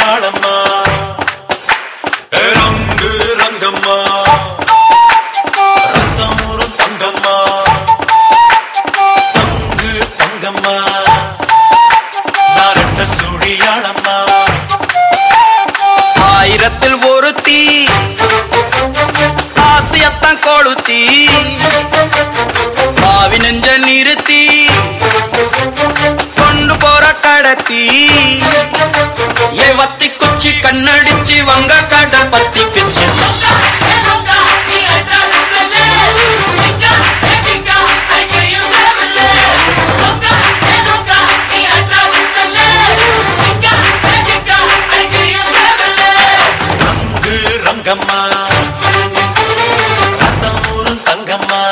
சுழியாளம்மா ரங்கு ரங்கம்மா ரத்தமூரும் தங்கம்மா தங்கு தங்கம்மா நாரட்ட சுழியாளம்மா ஆயிரத்தில் ஒருத்தி ஆசியத்தான் கொளுத்தி பாவி நெஞ்ச நிறுத்தி கொண்டு போற கடத்தி ஏ வத்தி குச்சி கண்ணடிச்சு வங்க கடல் பத்தி பிச்சு ரங்கு ரங்கம்மா ரத்தமூரும் தங்கம்மா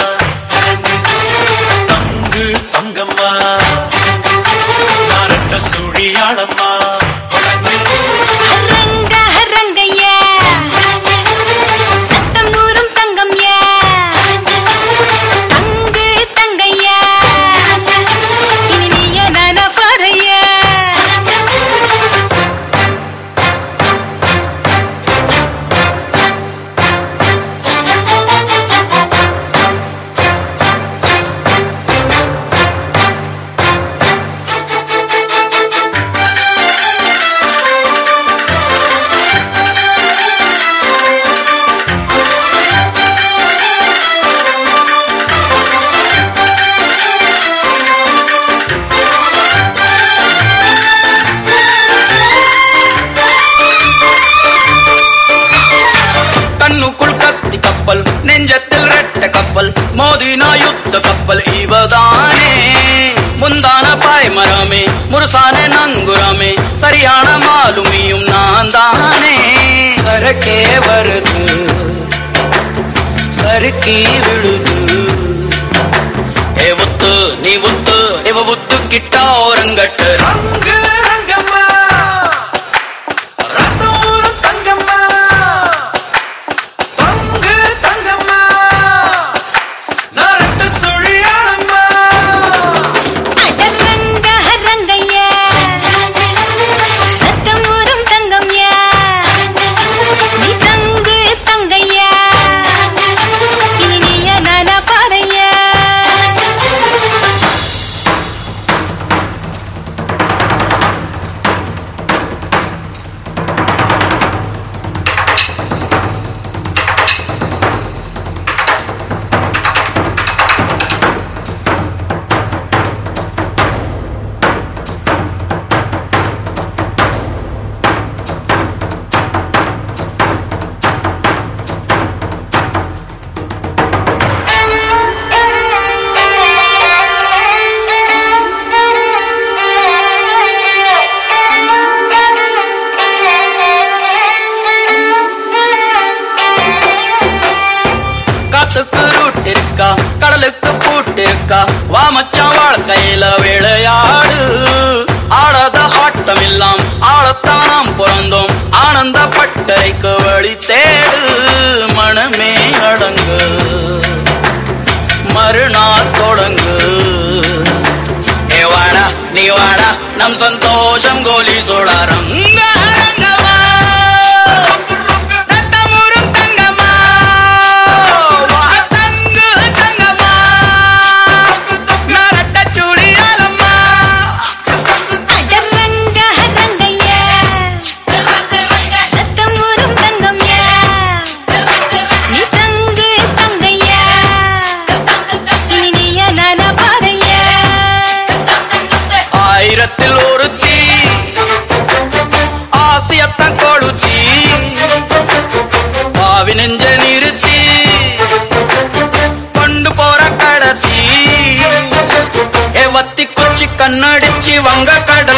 தங்கு தங்கம்மா நாரட்ட சுழியாளம்மா ரங்க ரங்கையா ரத்தம் ஊறும் தங்கம்யா தங்கு தங்கையா இனி நீய நானா பாறையா கண்ணுக்குள் கத்தி கப்பல் நெஞ்சத்தில் ரெட்ட கப்பல் மோதினா யுத்த கப்பல் இவதானே முந்தான பாய்மரமே முருசான நங்குரமே சரியான மாலுமியும் நான் தானே சரக்கே வருது சறுக்கி விழுது ஏ உத்து நீ உத்து இவ உத்து கிட்டா ஓரங்கட்டு ரங்கு ரங்கம்மா ரத்தமூரும் தங்கம்மா தங்கு தங்கம்மா நாரட்ட சுழியாளம்மா அட ரங்க ரங்கையா ரத்தம் ஊறும் தங்கம்யா நீ தங்கு தங்கையா இனி நீய நானா பாறையா காத்துக்கு ரூட் இருக்கா கடலுக்கு பூட்டு இருக்கா வா மச்சான் வாழ்க்கையில விளையாடு ஆடாத ஆட்டம் எல்லாம் ஆளத்தான் நாம் பிறந்தோம் ஆனந்த பட்டறைக்கு வழி தேடு மனமே அடங்கு மறுநாள் தொடங்கு ஏ வாடா நீ வாடா நம் சந்தோஷம் கோலி சோடாரம் ரத்தமுறும் தங்கம்மா வா தங்கு தங்கம்மா நரட்ட சுழியாலம்மா அட ரங்க ரங்கையா ரத்தம் ஊறும் தங்கம்யா நீ தங்கு தங்கையா இனி நீய நானா பாறையா ஆயிரத்தில் ஒருத்தி ஆசியத்தான் கொளுத்தி பாவி நெஞ்ச நிறுத்தி கொண்டு போற கடத்தி ஏ வத்தி குச்சி கண்ணடிச்சு வங்க கட